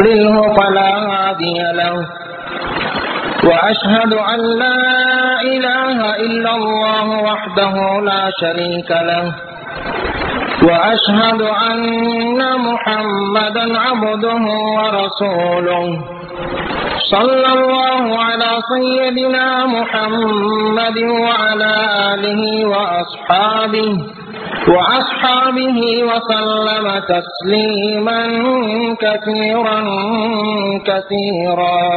يضلله فلا هادي له وأشهد أن لا إله إلا الله وحده لا شريك له وأشهد أن محمدا عبده ورسوله صلى الله على سيدنا محمد وعلى آله وأصحابه وأصحابه وسلم تسليما كثيرا كثيرا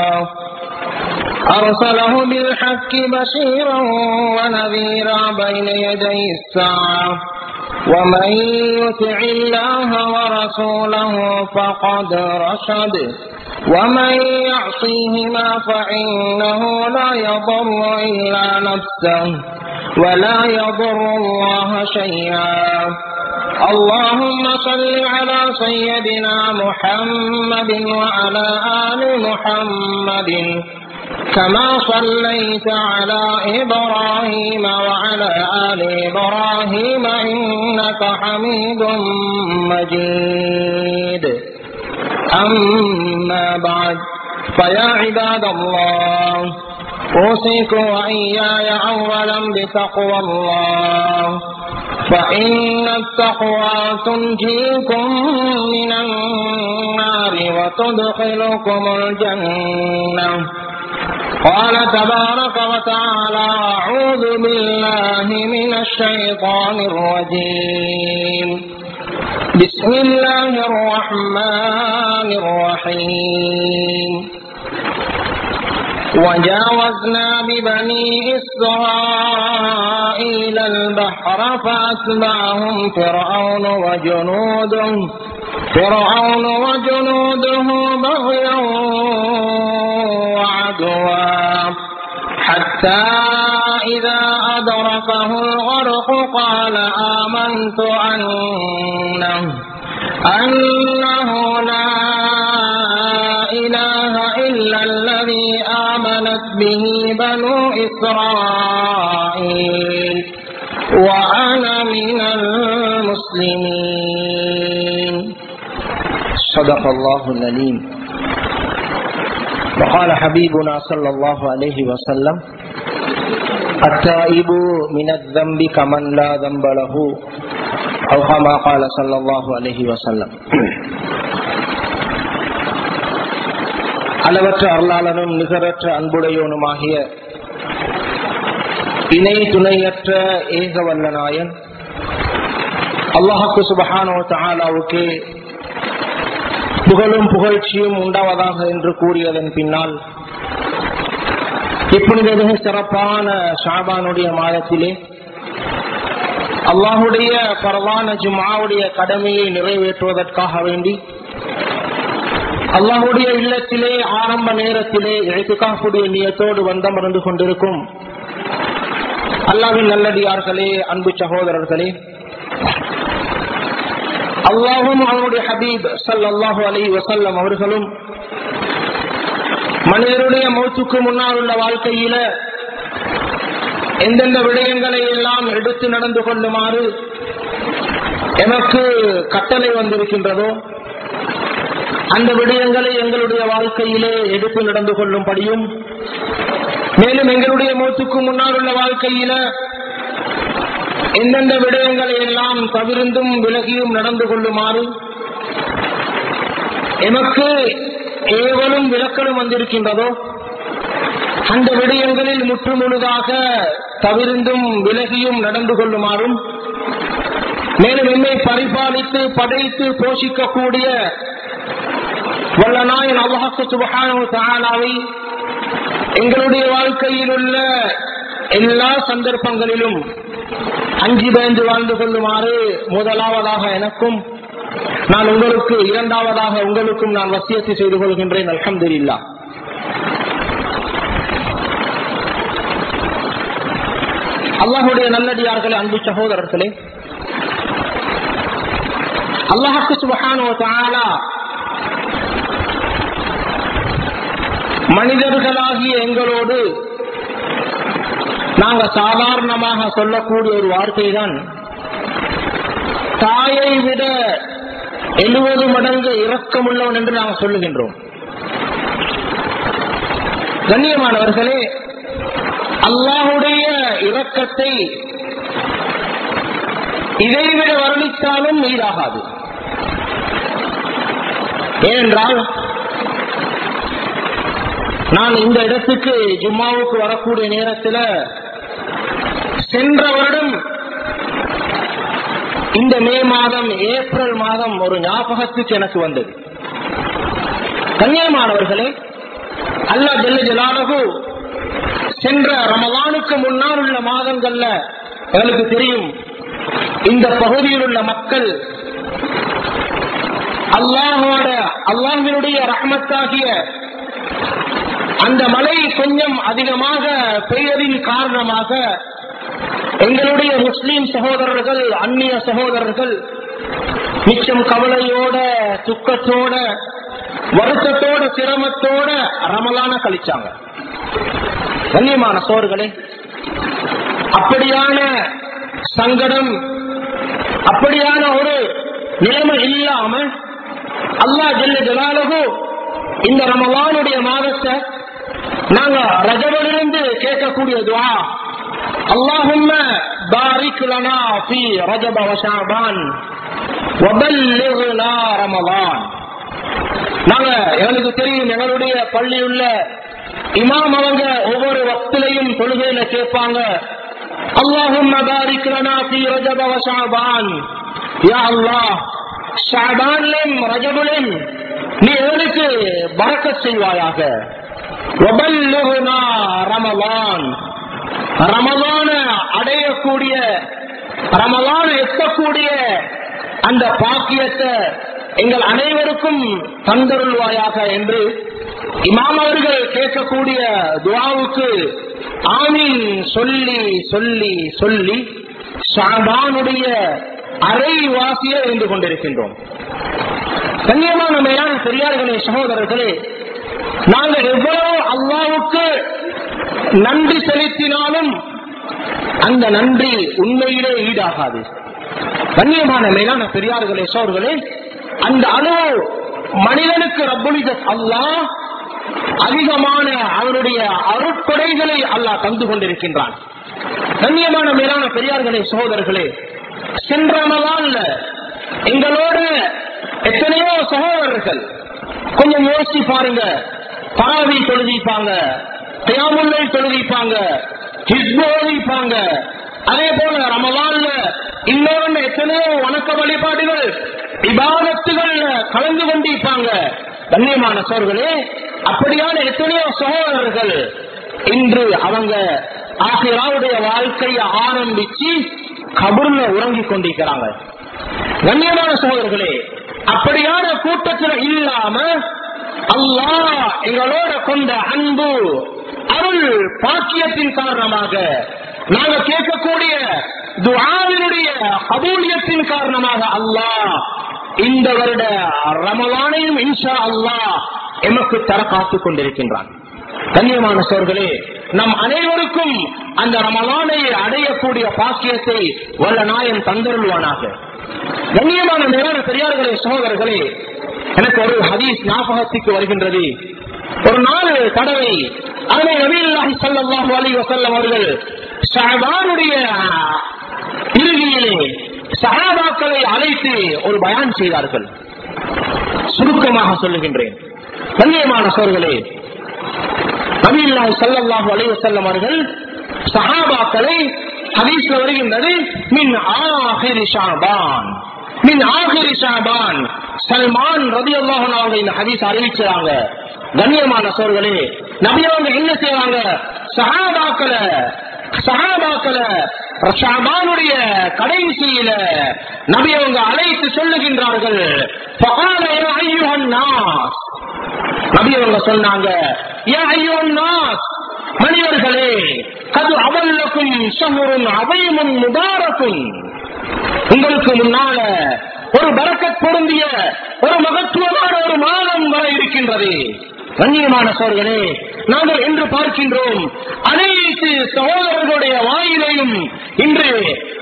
أرسله بالحق بشيرا ونذيرا بين يدي الساعة ومن يطع الله ورسوله فقد رشد ومن يعصيهما فإنه لا يضر إلا نفسه ولا يضر الله شيئا اللهم صل على سيدنا محمد وعلى آل محمد كما صليت على إبراهيم وعلى آل إبراهيم إنك حميد مجيد أما بعد فيا عباد الله أوصيكم وإياي أولا بتقوى الله فإن التقوى تنجيكم من النار وتدخلكم الجنة قال تبارك وتعالى أعوذ بالله من الشيطان الرجيم بسم الله الرحمن الرحيم وجاوزنا ببني إسرائيل البحر فأتبعهم فرعون وجنوده فرعون وجنوده بغيا وعدوا حتى إذا أدركه الغرق قال آمنت أنه أنه لا إله إلا الذي آمنت به بنو إسرائيل وأنا من المسلمين صدق الله العليم وقال حبيبنا صلى الله عليه وسلم التائب من الذنب كمن لا ذنب له أو كما قال صلى الله عليه وسلم அளவற்ற அருளாளனும் நிகரற்ற அன்புடையோனுமாகிய இணை துணையற்ற ஏகவல்ல நாயன் அல்லாஹாக்கு சுபஹானோ தாலாவுக்கு புகழும் புகழ்ச்சியும் உண்டாவதாக என்று கூறியதன் பின்னால் இப்பொழுது மிக சிறப்பான ஷாபானுடைய மாதத்திலே அல்லாஹுடைய பரவான ஜுமாவுடைய கடமையை நிறைவேற்றுவதற்காக வேண்டி அல்லாஹுடைய இல்லத்திலே ஆரம்ப நேரத்திலே எழுத்துக்காக்கூடிய நியத்தோடு வந்தமர்ந்து கொண்டிருக்கும் அல்லாவின் நல்லடியார்களே அன்பு சகோதரர்களே அல்லாஹும் அவனுடைய ஹபீப் சல்லாஹு அலி வசல்லம் அவர்களும் மனிதருடைய மௌத்துக்கு முன்னால் உள்ள வாழ்க்கையில எந்தெந்த விடயங்களை எல்லாம் எடுத்து நடந்து கொள்ளுமாறு எமக்கு கட்டளை வந்திருக்கின்றதோ அந்த விடயங்களை எங்களுடைய வாழ்க்கையிலே எடுத்து நடந்து கொள்ளும்படியும் மேலும் எங்களுடைய மூத்துக்கு முன்னால் உள்ள வாழ்க்கையில எந்தெந்த விடயங்களை எல்லாம் தவிர்ந்தும் விலகியும் நடந்து கொள்ளுமாறு எமக்கு ஏவலும் விளக்கலும் வந்திருக்கின்றதோ அந்த விடயங்களில் முற்றுமுழுதாக தவிர்ந்தும் விலகியும் நடந்து கொள்ளுமாறும் மேலும் என்னை பரிபாலித்து படைத்து போஷிக்கக்கூடிய வல்லநாயன் அல்லாஹு சுபஹானாவை எங்களுடைய வாழ்க்கையில் உள்ள எல்லா சந்தர்ப்பங்களிலும் அஞ்சு பயந்து வாழ்ந்து கொள்ளுமாறு முதலாவதாக எனக்கும் நான் உங்களுக்கு இரண்டாவதாக உங்களுக்கும் நான் வசியத்தை செய்து கொள்கின்றேன் அலமதுல்லா அல்லாஹுடைய நல்லடியார்களே அன்பு சகோதரர்களே அல்லாஹுக்கு சுபஹானோ தாலா மனிதர்களாகிய எங்களோடு நாங்க சாதாரணமாக சொல்லக்கூடிய ஒரு வார்த்தை தான் தாயை விட எழுபது மடங்கு இரக்கமுள்ளவன் என்று நாங்கள் சொல்லுகின்றோம் கண்ணியமானவர்களே அல்லாஹுடைய இரக்கத்தை இதைவிட வர்ணித்தாலும் ஈடாகாது ஏனென்றால் நான் இந்த இடத்துக்கு ஜும்மாவுக்கு வரக்கூடிய நேரத்தில் சென்ற வருடம் இந்த மே மாதம் ஏப்ரல் மாதம் ஒரு ஞாபகத்துக்கு எனக்கு வந்தது கண்ணியமானவர்களே அல்லா ஜெல்ல ஜலாலகு சென்ற ரமலானுக்கு முன்னால் உள்ள மாதங்கள்ல எங்களுக்கு தெரியும் இந்த பகுதியில் உள்ள மக்கள் அல்லாஹோட அல்லாஹினுடைய ரஹமத்தாகிய அந்த மழை கொஞ்சம் அதிகமாக பெய்யதின் காரணமாக எங்களுடைய முஸ்லிம் சகோதரர்கள் அந்நிய சகோதரர்கள் மிச்சம் கவலையோட துக்கத்தோட வருத்தத்தோட சிரமத்தோட ரமலான கழிச்சாங்க கண்ணியமான சோர்களே அப்படியான சங்கடம் அப்படியான ஒரு நிலைமை இல்லாம அல்லா ஜெல்ல ஜலாலகு இந்த ரமலானுடைய மாதத்தை நாங்க ரஜபிலிருந்து கேட்கக்கூடிய துவா اللهم بارك لنا في رجب وشعبان وبلغنا رمضان நாங்க எங்களுக்கு தெரியும் எங்களுடைய பள்ளியுள்ள இமாம் அவங்க ஒவ்வொரு வக்திலையும் தொழுகையில கேட்பாங்க اللهم بارك لنا في رجب وشعبان يا الله ஷாபான்லையும் ரஜபுலையும் நீ எங்களுக்கு பறக்க செய்வாயாக ரமலான் ரமலான அடையக்கூடிய ரமலான் எட்டக்கூடிய அந்த பாக்கியத்தை எங்கள் அனைவருக்கும் தந்தருள்வாயாக என்று இமாம் அவர்கள் கேட்கக்கூடிய துவாவுக்கு ஆமீன் சொல்லி சொல்லி சொல்லி ஷாபானுடைய அரை வாசிய இருந்து கொண்டிருக்கின்றோம் கண்ணியமான மேலான பெரியார்களே சகோதரர்களே நாங்கள் எவ்வளவு அல்லாவுக்கு நன்றி செலுத்தினாலும் அந்த நன்றி உண்மையிலே ஈடாகாது கண்ணியமான மேலான பெரியார்களே சோர்களே அந்த அளவு மனிதனுக்கு ரப்புலித அல்லாஹ் அதிகமான அவருடைய அருட்கொடைகளை அல்லாஹ் தந்து கொண்டிருக்கின்றான் கண்ணியமான மேலான பெரியார்களே சகோதரர்களே சென்ற நாள்ல எங்களோட எத்தனையோ சகோதரர்கள் கொஞ்சம் யோசிச்சு பாருங்க பராவி தொழுதிப்பாங்க தியாமுல்லை தொழுதிப்பாங்க ஹிஸ்போதிப்பாங்க அதே போல ரமலான்ல இன்னொரு எத்தனையோ வணக்க வழிபாடுகள் விவாதத்துகள் கலந்து கொண்டிருப்பாங்க கண்ணியமான சோர்களே அப்படியான எத்தனையோ சகோதரர்கள் இன்று அவங்க ஆசிராவுடைய வாழ்க்கையை ஆரம்பிச்சு கபூர்ல உறங்கிக் கொண்டிருக்கிறாங்க கண்ணியமான சகோதரர்களே அப்படியான கூட்டத்தில் இல்லாம அல்லாஹ் எங்களோட கொண்ட அன்பு அருள் பாக்கியத்தின் காரணமாக நாங்க கேட்கக்கூடிய துஆவினுடைய கபூலியத்தின் காரணமாக அல்லாஹ் இந்த வருட ரமலானையும் இன்ஷா அல்லாஹ் எமக்கு தர காத்துக் கொண்டிருக்கின்றான் கண்ணியமான சோர்களே நம் அனைவருக்கும் அந்த ரமலானை அடையக்கூடிய பாக்கியத்தை வல்ல நாயன் தந்தருள்வானாக கண்ணியமான மேலான பெரியார்களே சகோதரர்களே எனக்கு ஒரு ஹதீஸ் ஞாபகத்துக்கு வருகின்றது ஒரு நாலு தடவை அதனை நபீல்லாஹி ஸல்லல்லாஹு அலைஹி வஸல்லம் அவர்கள் ஷஅபானுடைய இறுதியிலே சஹாபாக்களை அழைத்து ஒரு பயான் செய்தார்கள் சுருக்கமாக சொல்லுகின்றேன் கண்ணியமான சோர்களே நபீல்லாஹி ஸல்லல்லாஹு அலைஹி வஸல்லம் அவர்கள் சஹாபாக்களை ஹதீஸ்ல வருகின்றது மின் ஆஹிரி ஷாபான் மின் ஆஹிரி ஷாபான் சல்மான் ரதி அவங்க இந்த ஹதீஸ் அறிவிச்சாங்க கண்ணியமான சோர்களே நபி அவங்க என்ன செய்வாங்க சஹாபாக்களை சஹாபாக்களை ஷாபானுடைய கடைசியில நபி அவங்க அழைத்து சொல்லுகின்றார்கள் فقال يا أيها الناس நபி அவங்க சொன்னாங்க யா ஐயோன் நாஸ் மனிதர்களே கது அவல்லக்கும் ஷஹுருன் அபயமும் முபாரக்கும் உங்களுக்கு முன்னால ஒரு பரக்கத் பொருந்திய ஒரு மகத்துவமான ஒரு மாதம் வர இருக்கின்றது கண்ணியமான சோர்களே நாங்கள் என்று பார்க்கின்றோம் அனைத்து சகோதரர்களுடைய வாயிலையும் இன்று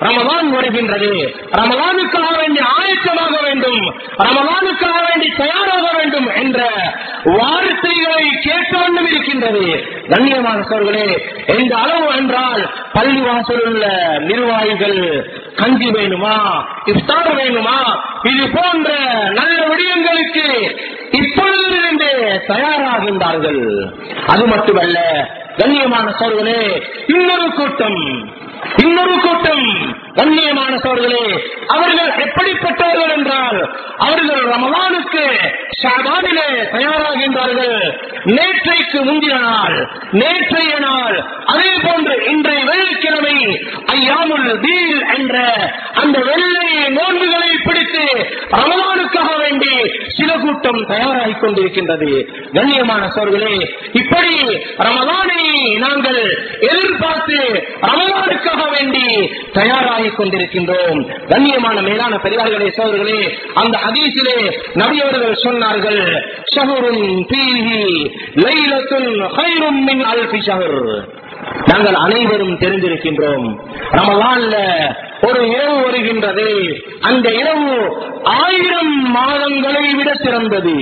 ரமலான் வருகின்றது ரமலானுக்காக வேண்டி ஆயத்தமாக வேண்டும் ரமலானுக்காக வேண்டி தயாராக வேண்டும் என்ற வார்த்தைகளை கேட்க வேண்டும் இருக்கின்றது கண்ணியமான சோர்களே எந்த அளவு என்றால் பள்ளிவாசல் உள்ள நிர்வாகிகள் கஞ்சி வேணுமா இஃப்தார் வேணுமா இது போன்ற நல்ல விடயங்களுக்கு இப்பொழுதிலிருந்து தயாராகின்றார்கள் அது மட்டுமல்ல கண்ணியமான சோர்களே இன்னொரு கூட்டம் இன்னொரு கூட்டம் கண்ணியமான சோர்களே அவர்கள் எப்படிப்பட்டவர்கள் என்றால் அவர்கள் ரமலானுக்கு ஷாபானிலே தயாராகின்றார்கள் நேற்றைக்கு முந்தின நாள் நேற்றைய நாள் அதே போன்று இன்றைய வெள்ளிக்கிழமை ஐயாமுல் தீல் என்ற அந்த வெள்ளை நோன்புகளை பிடித்து ரமலானுக்காக வேண்டி சில கூட்டம் தயாராகிக் கொண்டிருக்கின்றது கண்ணியமான சோர்களே இப்படி ரமலானை நாங்கள் எதிர்பார்த்து ரமலானுக்காக வேண்டி தயாராகிக் கொண்டிருக்கின்றோம் கண்ணியமான மேலான பெரியார்களே சோர்களே அந்த ஹதீஸிலே நபியவர்கள் சொன்னார்கள் ஷஹருன் பீஹி லைலத்துன் ஹைரும் மின் அல்ஃபி ஷஹர் நாங்கள் அனைவரும் தெரிந்திருக்கின்றோம் ரமலான்ல ஒரு இரவு வருகின்றது அந்த இரவு ஆயிரம் மாதங்களை விட சிறந்தது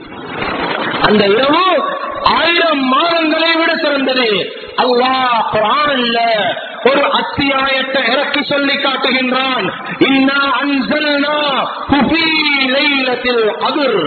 அந்த இரவு ஆயிரம் மாதங்களை விட சிறந்தது அல்லாஹ் குரான்ல ஒரு அத்தியாயத்தை இறக்கி சொல்லி காட்டுகின்றான் இன்னா அன்சல்னா ஃபீ லைலத்தில் கத்ர்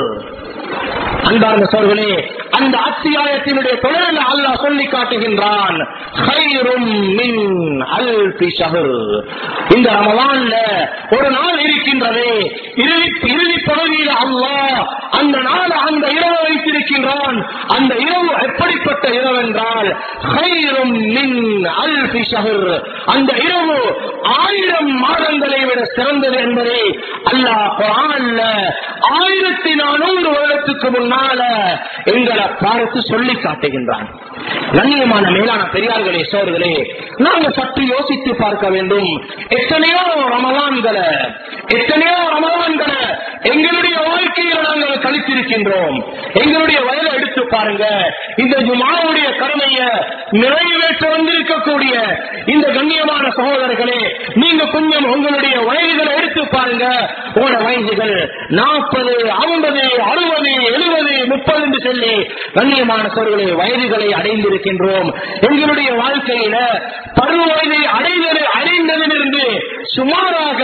அன்பார்ந்த சோர்களே அந்த அத்தியாயத்தினுடைய தொடரில் அல்லாஹ் சொல்லி காட்டுகின்றான் "ஹைரும் மின் அல்ஃபி ஷஹர்." இந்த ரமலான்ல ஒரு நாள் இருக்கின்றது இறுதி இறுதி பகுதியில் அல்லாஹ் அந்த நாள் அந்த இரவு வைத்திருக்கின்றான் அந்த இரவு எப்படிப்பட்ட இரவு என்றால் "ஹைரும் மின் அல்ஃபி ஷஹர்." அந்த இரவு ஆயிரம் மாதங்களை விட சிறந்தது என்பதை அல்லாஹ் குரான்ல ஆயிரத்தி நானூறு வருடத்துக்கு முன்னால எங்களை பார்த்து சொல்லி காட்டுகின்றான் கண்ணியமான மேலான பெரியார்களே சோர்களே நாங்க சற்று யோசித்து பார்க்க வேண்டும் எத்தனையோ ரமலான்களை எத்தனையோ ரமலான்களை எங்களுடைய வாழ்க்கையில நாங்கள் கழித்திருக்கின்றோம் எங்களுடைய வயதை எடுத்து பாருங்க இந்த ஜுமாவுடைய கடமைய நிறைவேற்ற வந்திருக்கக்கூடிய இந்த கண்ணியமான சகோதரர்களே நீங்க கொஞ்சம் உங்களுடைய வயதுகளை எடுத்து பாருங்க உங்களோட வயதுகள் நாற்பது ஐம்பது அறுபது எழுபது முப்பது என்று சொல்லி கண்ணியமான சோர்களே வயதுகளை அடைந்திருக்கின்றோம் எங்களுடைய வாழ்க்கையில பருவ வயதை அடைந்தது அடைந்ததிலிருந்து சுமாராக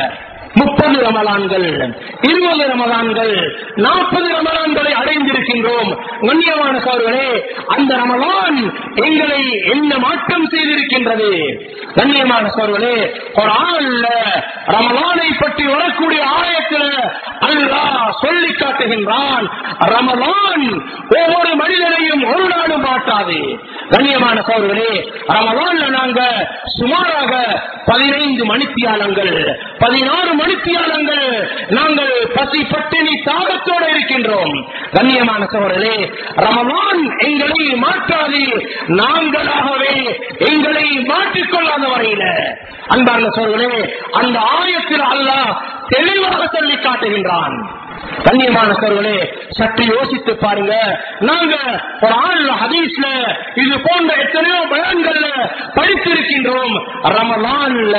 முப்பது ரமலான்கள் இருபது ரமலான்கள் நாற்பது ரமலான்களை அடைந்திருக்கின்றோம் கண்ணியமான சோர்களே அந்த ரமலான் எங்களை என்ன மாற்றம் செய்திருக்கின்றது கண்ணியமான சோர்களே குரான்ல ரமலானை பற்றி வரக்கூடிய ஆயத்தில் அல்லாஹ் சொல்லி காட்டுகின்றான் ரமலான் ஒவ்வொரு மனிதனையும் ஒரு நாளும் மாட்டாது கண்ணியமான சோர்களே ரமலான்ல நாங்க சுமாராக பதினைந்து மணித்தியாலங்கள் பதினாறு மணித்தியாலங்கள் நாங்கள் பசி பட்டினி தாகத்தோடு இருக்கின்றோம் கண்ணியமான சோழர்களே ரமலான் எங்களை மாற்றாது நாங்களாகவே எங்களை மாற்றிக்கொள்ளாத வரையில அன்பார்ந்த சோழர்களே அந்த ஆயத்தில் அல்லாஹ் தெளிவாக சொல்லி காட்டுகின்றான் கண்ணியமான சோர்களே சற்று யோசித்து பாருங்க நாங்க ஒரு ஆள் ஹதீஸ்ல இது போன்ற எத்தனையோ பயான்கள்ல படித்திருக்கின்றோம் ரமலான்ல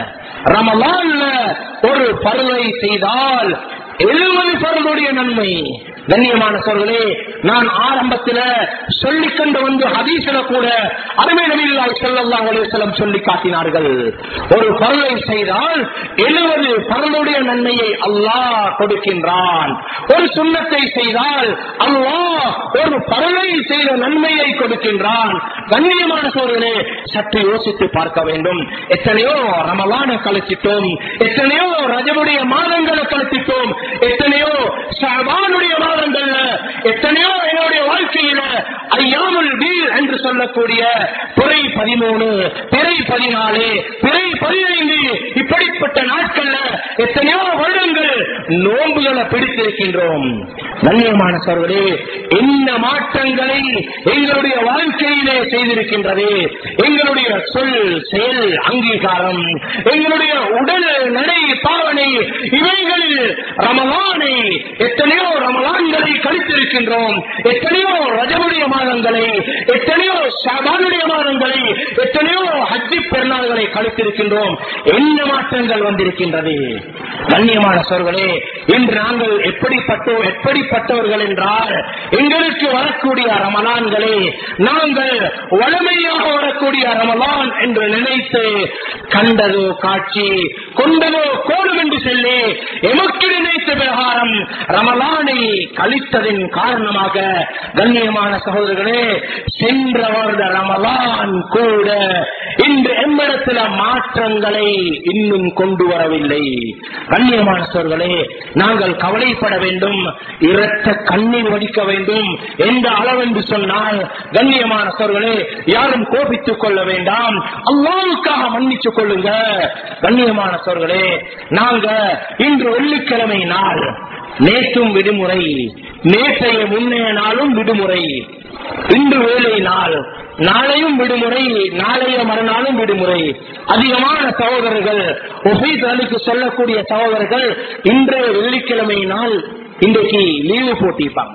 ரமலான்ல ஒரு பருவை செய்தால் எழுபது பருளுடைய நன்மை கண்ணியமான சோர்களே நான் ஆரம்பத்தில் சொல்லிக் கொண்டு வந்து ஹதீஸ்ல கூட அருமை நபில்லாய் ஸல்லல்லாஹு அலைஹி வஸல்லம் சொல்லி காட்டினார்கள் ஒரு பருளை செய்தால் எழுபது பருளுடைய நன்மையை அல்லாஹ் கொடுக்கின்றான் ஒரு சுண்ணத்தை செய்தால் அல்லாஹ் ஒரு பருளை செய்த நன்மையை கொடுக்கின்றான் கண்ணியமான சோழர்களே சற்று யோசித்து பார்க்க வேண்டும் எத்தனையோ ரமலான கழிச்சிட்டோம் எத்தனையோ ரஜமுடைய மாதங்களை கழிச்சிட்டோம் எத்தனையோ ஷாபானுடைய மாதங்கள்ல எத்தனையோ என்னுடைய வாழ்க்கையில ஐயாமுல் வீல் என்று சொல்லக்கூடிய பிறை பதிமூணு பிறை பதினாலு பிறை பதினைந்து இப்படிப்பட்ட நாட்கள்ல எத்தனையோ வருடங்கள் நோன்புகளை பிடித்திருக்கின்றோம் கண்ணியமான சர்வரே என்ன மாற்றங்களை எங்களுடைய வாழ்க்கையிலே செய்திருக்கின்றது எங்களுடைய சொல் செயல் அங்கீகாரம் எங்களுடைய உடல் நடை பாவனை இவைகளில் ரமலானை எத்தனையோ ரமலான்களை கழித்திருக்கின்றோம் எத்தனையோ ரஜமுடைய மாதங்களை எத்தனையோ ஷாபானுடைய மாதங்களை எத்தனையோ ஹஜ்ஜி பெருநாள்களை கழித்திருக்கின்றோம் என்ன மாற்றங்கள் வந்திருக்கின்றது கண்ணியமான சோர்களே இன்று நாங்கள் எப்படிப்பட்டோ எப்படிப்பட்டவர்கள் என்றால் எங்களுக்கு வரக்கூடிய ரமலான்களே நாங்கள் வளமையாக வரக்கூடிய ரமலான் என்று நினைத்து கண்டதோ காட்சி கொண்டதோ கோடும் என்று சொல்லி எமக்கு நினைத்த பிரகாரம் ரமலானை கழித்ததின் காரணமாக கண்ணியமான சகோதரர்களே சென்ற வருட ரமலான் கூட இன்று எம்மிடத்தில் மாற்றங்களை இன்னும் கொண்டு வரவில்லை கண்ணியமான சோர்களே நாங்கள் கவலைப்பட வேண்டும் இரத்த கண்ணீர் வடிக்க வேண்டும் எந்த அளவென்று சொன்னால் கண்ணியமான சோர்களே யாரும் கோபித்துக் கொள்ள வேண்டாம் அல்லாவுக்காக மன்னித்துக் கொள்ளுங்க கண்ணியமான சோர்களே நாங்க இன்று வெள்ளிக்கிழமை நாள் நேற்றும் விடுமுறை நேற்றைய முன்னைய நாளும் விடுமுறை இன்று வேலை நாள் நாளையும் விடுமுறை நாளைய மறுநாளும் விடுமுறை அதிகமான சகோதரர்கள் ஒஃபீஸ்களுக்கு சொல்லக்கூடிய சகோதரர்கள் இன்றைய வெள்ளிக்கிழமை நாள் இன்றைக்கு லீவு போட்டிருப்பாங்க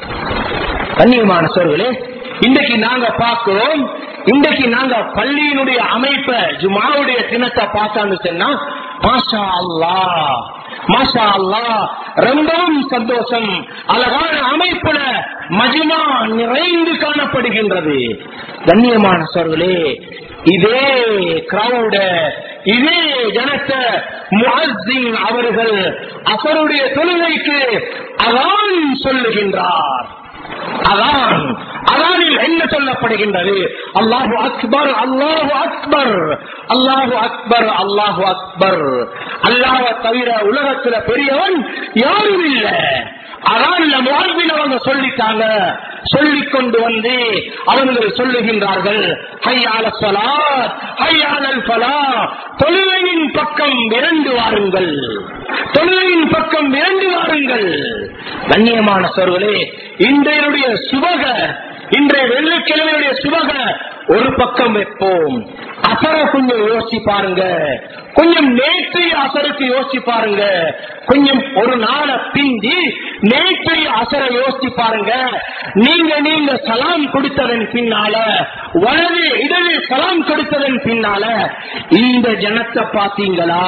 கண்ணியமான சோர்களே இன்றைக்கு நாங்க பார்க்கிறோம் இன்றைக்கு நாங்க பள்ளியினுடைய அமைப்பை ஜுமாவுடைய தினத்தை பார்த்தான்னு சொன்னா மாஷா அல்லா மாஷா அல்லா ரொம்பவும் சந்தோஷம் அழகான அமைப்புல மஜிமா நிறைந்து காணப்படுகின்றது கண்ணியமான சோர்களே இதே கிரௌட இதே ஜனத்தை முஹின் அவர்கள் அவருடைய தொழுகைக்கு அதான் சொல்லுகின்றார் அதான் அதானில் என்ன சொல்லப்படுகின்றது அல்லாஹு அக்பர் அல்லாஹு அக்பர் அல்லாஹு அக்பர் அல்லாஹு அக்பர் அல்லாஹ தவிர உலகத்துல பெரியவன் யாரும் இல்லை அதான் வாழ்வில் அவங்க சொல்லிட்டாங்க சொல்லிக் கொண்டு வந்து அவர்கள் சொல்லுகின்றார்கள் ஹையால சலாத் ஹையாலல் ஃபலா தொழுகையின் பக்கம் விரண்டு வாருங்கள் தொழுகையின் பக்கம் விரண்டு வாருங்கள் கண்ணியமான சோர்களே இன்றைய சுபக இன்றைய வெள்ளிக்கிழமையுடைய சுபக ஒரு பக்கம் வைப்போம் அசர கொஞ்சம் யோசிச்சு பாருங்க கொஞ்சம் நேற்றைய அசருக்கு யோசிச்சு பாருங்க கொஞ்சம் ஒரு நாளை பிந்தி நேற்றைய அசர யோசிச்சு பாருங்க நீங்க நீங்க சலாம் கொடுத்ததன் பின்னால வலது இடது சலாம் கொடுத்ததன் பின்னால இந்த ஜனத்தை பாத்தீங்களா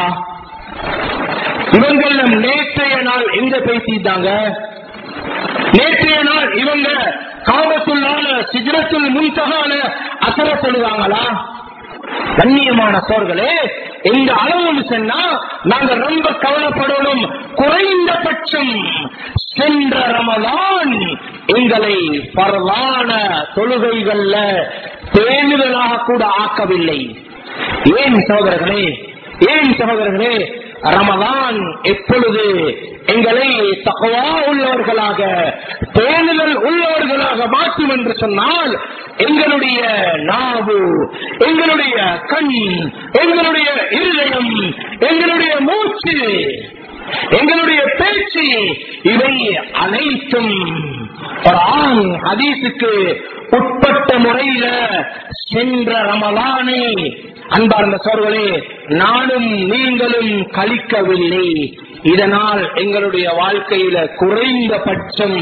இவங்கள நேற்றைய நாள் எங்க பேசிட்டாங்க நேற்றைய நாள் இவங்க காவத்துள்ளால சிஜரத்துள் முன்தகால அசர சொல்லுவாங்களா கண்ணியமான சோர்களே இந்த அளவுன்னு சொன்னா நாங்க ரொம்ப கவலைப்படணும் குறைந்தபட்சம் சென்ற ரமலான் எங்களை பரவான தொழுகைகள்ல பேணுதலாக கூட ஆக்கவில்லை ஏன் சகோதரர்களே ஏன் சகோதரர்களே ரமலான் எப்பொழுது எங்களை தகவா உள்ளவர்களாக பேணுதல் உள்ளவர்களாக மாற்றும் என்று சொன்னால் எங்களுடைய நாவு எங்களுடைய கண் எங்களுடைய இருதயம் எங்களுடைய மூச்சு எங்களுடைய பேச்சு இவை அனைத்தும் குர்ஆன் ஹதீஸுக்கு உட்பட்ட முறையில சென்ற ரமலானை அன்பார்ந்த சோர்களே நானும் நீங்களும் கழிக்கவில்லை இதனால் எங்களுடைய வாழ்க்கையில குறைந்தபட்சம்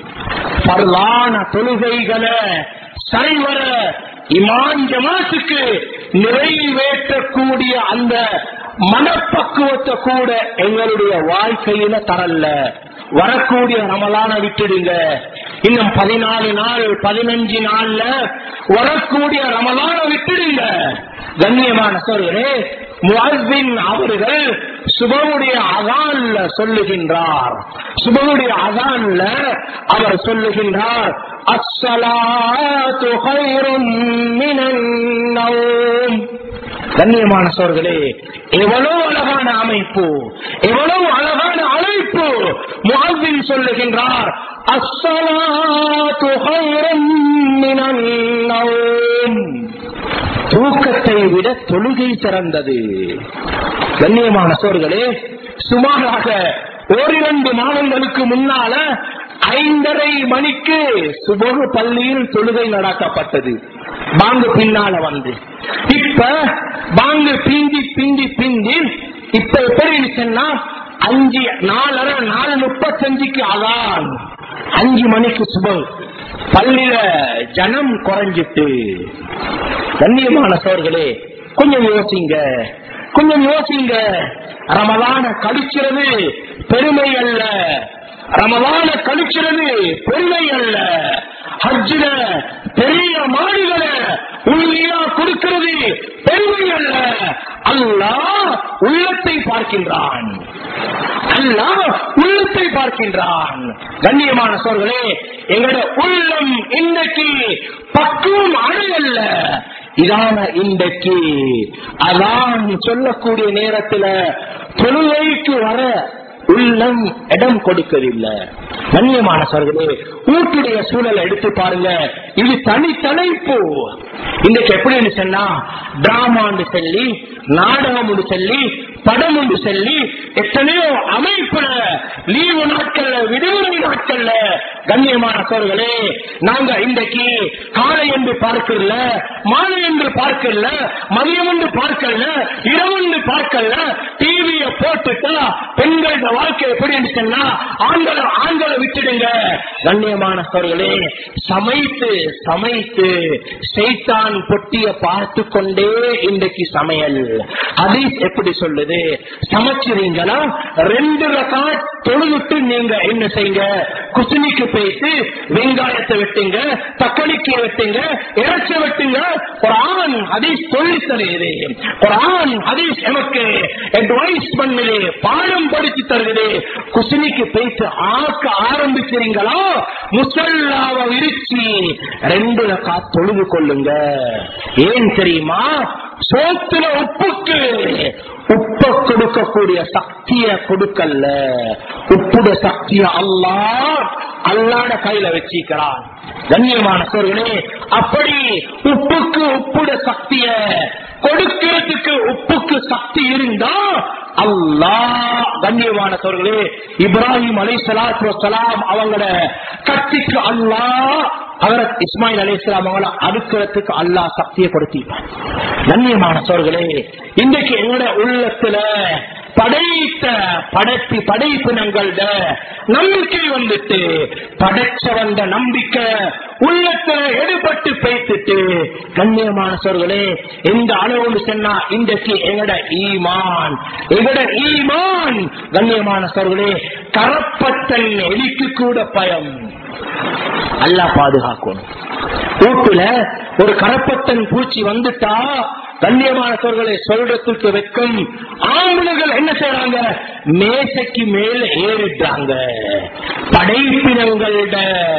பரவான தொழுகைகளை சரிவர இமான் ஜமாத்துக்கு நிறைவேற்றக்கூடிய அந்த மனப்பக்குவத்தை கூட எங்களுடைய வாழ்க்கையில தரல வரக்கூடிய ரமலான விட்டுடுங்க இன்னும் பதினாலு நாள் பதினஞ்சு நாள்ல வரக்கூடிய ரமலான விட்டுடுங்க கண்ணியமான சொல்கிறே முஅஸ்ஸின் அவர்கள் சுபமுடைய அகான்ல சொல்லுகின்றார் சுபமுடைய அகான்ல அவர் சொல்லுகின்றார் அஸ்ஸலாத்து கைரும் மினன் நௌம் கண்ணியமான சோர்களே எவ்வளவு அழகான அமைப்பு எவ்வளவு அழகான அழைப்பு முஹின் சொல்லுகின்றார் அஸ்ஸலாத்து கைரும் மினன் நௌம் தூக்கத்தை விட தொழுகை சிறந்தது கண்ணியமான சோர்களே சுமாராக ஓரிரண்டு மாதங்களுக்கு முன்னால ஐந்தரை மணிக்கு சுபகு பள்ளியில் தொழுகை நடக்கப்பட்டது பாங்கு பின்னால வந்து இப்ப பாங்கு பிந்தி பிந்தி பிந்தி இப்ப எப்படி சொன்னா அஞ்சு நாலரை நாலு முப்பத்தஞ்சுக்கு அதான் அஞ்சு மணிக்கு சுபம் பள்ளியில ஜனம் குறைஞ்சிட்டு கண்ணியமான சோர்களே கொஞ்சம் யோசிங்க கொஞ்சம் யோசிங்க ரமலான கழிக்கிறது பெருமை அல்ல ரமலான கழிக்கிறது பெருமை அல்ல ஹஜ்ஜில பெரிய மாடுகளை உண்மையா கொடுக்கிறது பெருமை அல்ல அல்லாஹ் உள்ளத்தை பார்க்கின்றான் அல்லாஹ் உள்ளத்தை பார்க்கின்றான் கண்ணியமான சோர்களே எங்களோட உள்ளம் இன்றைக்கு பக்குவம் அடையல்ல இதான இன்றைக்கு அதான் சொல்லக்கூடிய நேரத்துல தொழுகைக்கு வர உள்ளம் இடம் கொடுக்கவில்லை கண்ணியமான சோர்களே வீட்டுடைய சூழலை எடுத்து பாருங்க இது தனி தலைப்பு இன்றைக்கு எப்படின்னு சொன்னா டிராமான்னு சொல்லி நாடகம் சொல்லி படம் ஒன்று சொல்லி எத்தனையோ அமைப்புல லீவு நாட்கள்ல விடுமுறை நாட்கள்ல கண்ணியமான சோர்களே நாங்க இன்றைக்கு காலை என்று பார்க்கல மாலை என்று பார்க்கல மதியம் என்று பார்க்கல இரவு என்று பார்க்கல டிவிய போட்டுட்டா பெண்களோட வாழ்க்கை எப்படி சொன்னா ஆண்களை ஆண்களை விட்டுடுங்க கண்ணியமான சோர்களே சமைத்து சமைத்து செய்தான் பொட்டிய பார்த்து கொண்டே இன்றைக்கு சமையல் ஹதீஸ் எப்படி சொல்லுது சமைச்சிருங்களா ரெண்டு ரகாட் தொழுவிட்டு நீங்க என்ன செய்யுங்க குசினிக்கு போயிட்டு வெங்காயத்தை வெட்டுங்க தக்காளிக்கு வெட்டுங்க இறைச்சி வெட்டுங்க குரான் ஹதீஸ் சொல்லி தருகிறது குரான் ஹதீஸ் எனக்கு அட்வைஸ் பண்ணுது பாடம் படிச்சு தருகிறது குசினிக்கு போயிட்டு ஆக்க ஆரம்பிக்கிறீங்களா முசல்லாவை விரிச்சு ரெண்டு ரக்கா தொழுது கொள்ளுங்க ஏன் தெரியுமா சோத்துல உப்புக்கு உப்ப கொடுக்கக்கூடிய சக்திய கொடுக்கல உப்புட சக்திய அல்லா அல்லாட கையில வச்சிக்கிறான் கண்ணியமான சோர்களே அப்படி உப்புக்கு உப்புட சக்திய கொடுக்கிறதுக்கு உப்புக்கு சக்தி இருந்தா அல்லாஹ் கண்ணியமான சோர்களே இப்ராஹிம் அலை சலாத்து வலாம் அவங்களோட கத்திக்கு அல்லாஹ் ஹதரத் இஸ்மாயில் அலி இஸ்லாம் அவங்கள அடுக்கிறதுக்கு அல்லாஹ் சக்தியை கொடுத்திருப்பான் கண்ணியமான சோர்களே இன்றைக்கு எங்களோட உள்ளத்துல படைத்த படைப்பு படைப்பினங்களோட நம்பிக்கை வந்துட்டு படைச்ச வந்த நம்பிக்கை உள்ளத்துல எடுபட்டு பேசிட்டு கண்ணியமான சோர்களே எந்த அளவுன்னு சொன்னா இன்றைக்கு எங்கட ஈமான் எங்கட ஈமான் கண்ணியமான சோர்களே கரப்பத்தன் எலிக்கு கூட பயம் அல்லா பாதுகாக்கணும் வீட்டுல ஒரு கரப்பத்தன் பூச்சி வந்துட்டா கண்ணியமான சொற்களை சொல்றதுக்கு வெக்கம் ஆம்பளைகள் என்ன செய்யறாங்க மேசைக்கு மேல ஏறிடுறாங்க படைப்பினங்களோட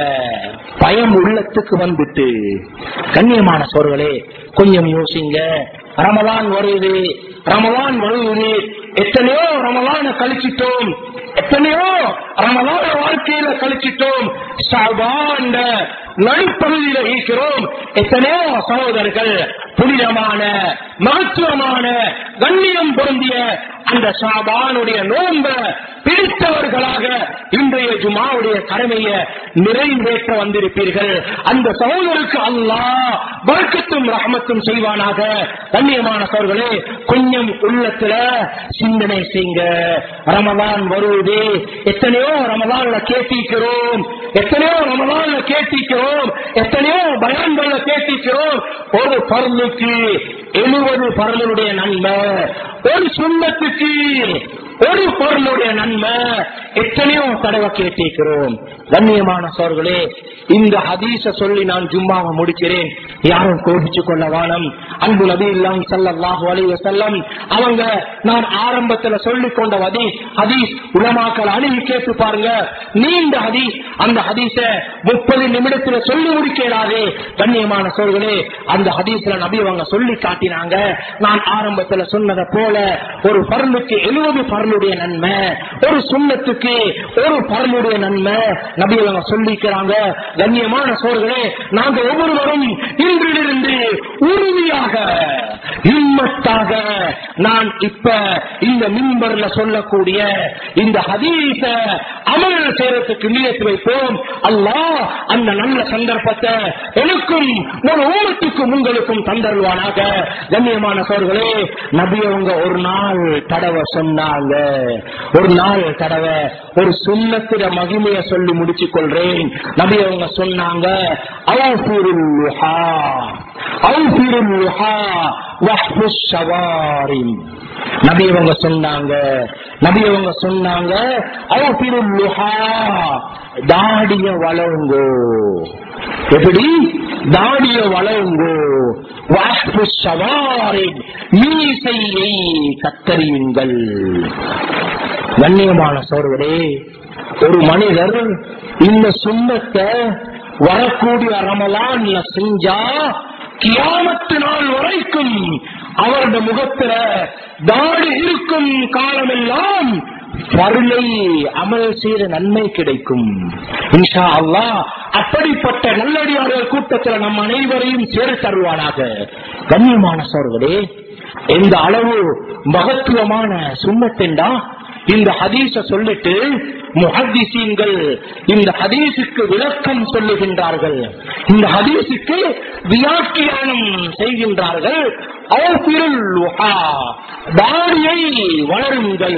பயம் உள்ளத்துக்கு வந்துட்டு கண்ணியமான சொற்களே கொஞ்சம் யோசிங்க ரமலான் வருது ரமலான் வருவது எத்தனையோ ரமலான கழிச்சிட்டோம் எத்தனையோ ரமலான வாழ்க்கையில கழிச்சிட்டோம் ஷாபாண்ட நடுப்பகுதியில இருக்கிறோம் எத்தனையோ சகோதரர்கள் புனிதமான மகத்துவமான கண்ணியம் பொருந்திய அந்த ஷாபானுடைய நோம்ப பிடித்தவர்களாக இன்றைய ஜுமாவுடைய கடமையை நிறைவேற்ற வந்திருப்பீர்கள் அந்த சகோதரருக்கு அல்லாஹ் வழக்கத்தும் ரஹமத்தும் செய்வானாக கண்ணியமான சோர்களே கொஞ்சம் உள்ளத்துல சிந்தனை செய்யுங்க ரமலான் வருவது எத்தனையோ ரமலான்ல கேட்டிருக்கிறோம் எத்தனையோ ரமலான்ல கேட்டிருக்கிறோம் எத்தனையோ பயான்கள்ல கேட்டிருக்கிறோம் ஒரு பருளுக்கு எழுபது பருளுடைய நன்மை ஒரு சுண்ணத்துக்கு ஒரு பொருளுடைய நன்மை எத்தனையோ தடவை கேட்டிருக்கிறோம் கண்ணியமான சோர்களே இந்த ஹதீஸ சொல்லி நான் ஜும்மாவை முடிக்கிறேன் யாரும் கோபிச்சு கொள்ள வானம் அன்பு நபி இல்லாம் சல்லாஹு அலி வசல்லம் அவங்க நான் ஆரம்பத்துல சொல்லிக் கொண்ட ஹதீஸ் ஹதீஸ் உலமாக்கள் அணுகி கேட்டு பாருங்க நீண்ட ஹதீஸ் அந்த ஹதீஸ முப்பது நிமிடத்துல சொல்லி முடிக்கிறாரே கண்ணியமான சோர்களே அந்த ஹதீஸ்ல நபி அவங்க சொல்லி காட்டினாங்க நான் ஆரம்பத்துல சொன்னதை போல ஒரு பருளுக்கு எழுபது பருளுடைய நன்மை ஒரு சுண்ணத்துக்கு ஒரு பருளுடைய நன்மை நபி அவங்க சொல்லிக்கிறாங்க கண்ணியமான சோர்களே நாங்க ஒவ்வொருவரும் இன்றிலிருந்து உறுதியாக இம்மத்தாக நான் இப்ப இந்த மின்பர்ல சொல்லக்கூடிய இந்த ஹதீச அமல் செய்யறதுக்கு நியத்து வைப்போம் அல்லாஹ் அந்த நல்ல சந்தர்ப்பத்தை எனக்கும் ஒரு ஊமத்துக்கும் உங்களுக்கும் தந்தருவானாக கண்ணியமான சோர்களே நபி அவங்க ஒரு நாள் தடவை சொன்னாங்க ஒரு நாள் தடவை ஒரு சுண்ணத்திர மகிமைய சொல்லி முடிச்சு கொள்றேன் நபி அவங்க சொன்னாங்க அவுஃபிருல் லுஹா அவுஃபிருல் லுஹா வஹ்ஃபுஸ் ஷவாரிம் நபி அவங்க சொன்னாங்க நபி அவங்க சொன்னாங்க அவுஃபிருல் லுஹா தாடிய வளருங்கோ எப்படி தாடிய வளருங்கோ வாஷ்பு சவாரின் மீசையை கத்தறியுங்கள் கண்ணியமான சோர்வரே ஒரு மனிதர் இந்த சுண்ணத்தை வரக்கூடிய ரமலான்ல செஞ்சா கியாமத்து நாள் வரைக்கும் அவருடைய முகத்துல தாடி இருக்கும் காலமெல்லாம் பருளை அமல் செய்த நன்மை கிடைக்கும் இன்ஷா அல்லாஹ் அப்படிப்பட்ட நல்லடியார்கள் கூட்டத்தில் நம் அனைவரையும் சேர தருவானாக கண்ணியமான சோர்களே எந்த அளவு மகத்துவமான சுண்ணத்தெண்டா இந்த ஹதீஸ சொல்லிட்டு முஹத்திசீன்கள் இந்த ஹதீஸுக்கு விளக்கம் சொல்லுகின்றார்கள் இந்த ஹதீஸுக்கு வியாக்கியானம் செய்கின்றார்கள் அவ்பிருல் லுஹா, தாடியை வளருங்கள்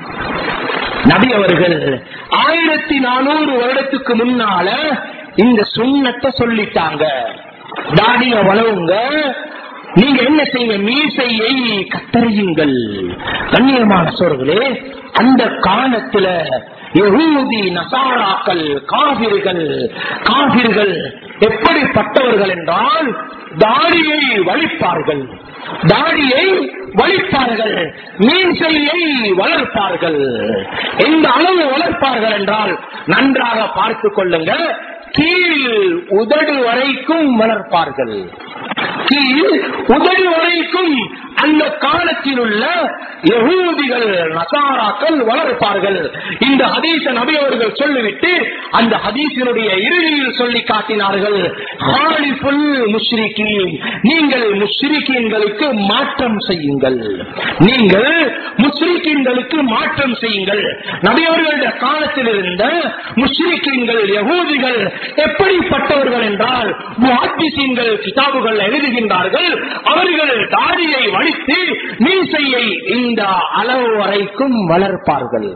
நபி அவர்கள் ஆயிரத்தி நானூறு வருடத்துக்கு முன்னால இந்த சுண்ணத்தை சொல்லிட்டாங்க தாடிய வளவுங்க நீங்க என்ன செய்யுங்க மீசையை கத்தறியுங்கள் கண்ணியமான சோர்களே அந்த காலத்துல யகூதி நசாராக்கள் காவிர்கள் காவிர்கள் எப்படிப்பட்டவர்கள் என்றால் தாடியை வலிப்பார்கள் தாடியை வலிப்பார்கள் மீசையை வளர்ப்பார்கள் எந்த அளவு வளர்ப்பார்கள் என்றால் நன்றாக பார்த்துக் கொள்ளுங்க கீழ் உதடு வரைக்கும் வளர்ப்பார்கள் கீழ் உதடு வரைக்கும் அந்த காலத்தில் உள்ள யகூதிகள் நசாராக்கள் வளர்ப்பார்கள் இந்த ஹதீச நபி அவர்கள் சொல்லிவிட்டு அந்த ஹதீசினுடைய இறுதியில் சொல்லி காட்டினார்கள் ஹாலிஃபுல் முஷ்ரிகீன் நீங்கள் முஷ்ரிகீன்களுக்கு மாற்றம் செய்யுங்கள் நீங்கள் முஷ்ரிகீன்களுக்கு மாற்றம் செய்யுங்கள் நபி அவர்களுடைய காலத்தில் இருந்த முஷ்ரிகீன்கள் யகூதிகள் எப்படிப்பட்டவர்கள் என்றால் முஹாத்திசீன்கள் கிதாபுகள் எழுதுகின்றார்கள் அவர்கள் தாடியை வலித்து மீசையை இந்த அளவு வரைக்கும் வளர்ப்பார்கள்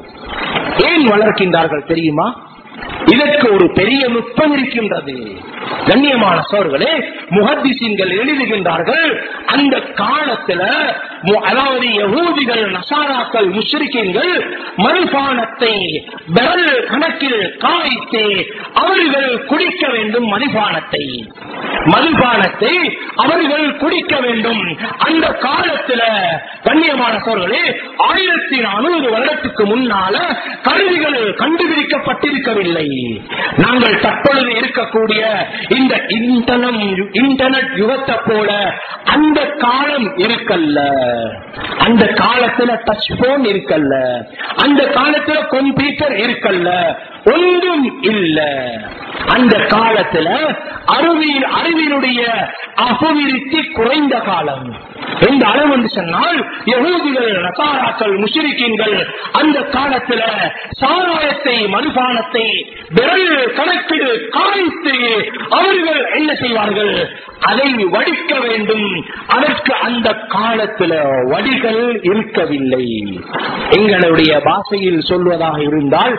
ஏன் வளர்க்கின்றார்கள் தெரியுமா இதற்கு ஒரு பெரிய நுட்பம் இருக்கின்றது கண்ணியமான சோர்களே முகத்திசீன்கள் எழுதுகின்றார்கள் அந்த காலத்துல மு- அதாவது யகூதிகள் நசாராக்கள் முஷ்ரிக்கீன்கள் மதுபானத்தை விரல் கணக்கில் காய்த்து அவர்கள் குடிக்க வேண்டும் மதுபானத்தை மதுபானத்தை அவர்கள் குடிக்க வேண்டும் அந்த காலத்துல கண்ணியமான சோர்களே ஆயிரத்தி நானூறு வருடத்துக்கு முன்னால கருவிகள் கண்டுபிடிக்கப்பட்டிருக்கவில்லை நாங்கள் தற்பொழுது இருக்கக்கூடிய இந்த இன்டர்னம் இன்டர்நெட் யுகத்தை போல அந்த காலம் இருக்கல்ல அந்த காலத்துல டச் போன் இருக்கல்ல அந்த காலத்துல கம்ப்யூட்டர் இருக்கல்ல ஒன்றும் இல்ல அந்த காலத்துல அறிவியல் அறிவியலுடைய அபிவிருத்தி குறைந்த காலம் எந்த அளவு என்று சொன்னால் யகூதிகள் நசாராக்கள் முஷரிக்கீன்கள் அந்த காலத்துல சாராயத்தை மதுபானத்தை விரல் கணக்கில் காய்த்து அவர்கள் என்ன செய்வார்கள் அதை வடிக்க வேண்டும் அதற்கு அந்த காலத்துல வடிகள் இருக்கவில்லை எங்களுடைய பாஷையில் சொல்வதாக இருந்தால்